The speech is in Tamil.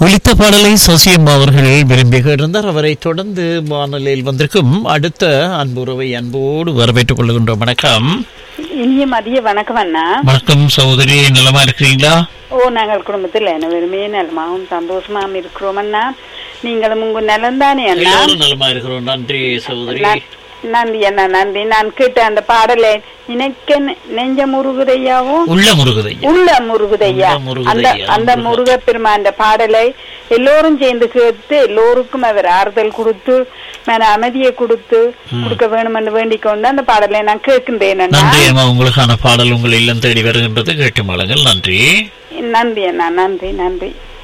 ஒலித்த பாடலை சசியம் அவர்கள் விரும்பி கேட்டிருந்தார் அவரை தொடர்ந்து வானொலியில் வந்திருக்கும் அடுத்த அன்புறவை அன்போடு வரவேற்றுக் கொள்கின்றோம் வணக்கம் இனிய மதிய வணக்கம் அண்ணா வணக்கம் சகோதரி நலமா இருக்கிறீங்களா ஓ நாங்கள் குடும்பத்தில் அனைவருமே நலமாகவும் சந்தோஷமாகவும் இருக்கிறோம் அண்ணா நீங்களும் உங்க நலம் தானே அண்ணா எல்லாரும் நலமா இருக்கிறோம் நன்றி சகோதரி ந- நன்றி அண்ணா நன்றி நான் கேட்ட அந்த பாடலை நினைக்க நெ- நெஞ்ச முருகுதையாவும் உள்ள முருகுதையா உள்ள முருகுதையா உள்ள முருகுதையா, அந்த அந்த முருகா. முருகப்பெருமான் பாடலை எல்லோரும் சேர்ந்து கேட்டு எல்லோருக்கும் அவர் ஆறுதல் கொடுத்து மன அமைதியை கொடுத்து கொடுக்க வேணும் என்று வேண்டிக் கொண்டு அந்த பாடலை நான் கேட்கின்றேன் அண்ணா நன்றி அம்மா உங்களுக்கான பாடல் உங்கள் இல்லம் தேடி வருகின்றது கேட்டு மாளுங்கள் நன்றி நன்றி அண்ணா நன்றி நன்றி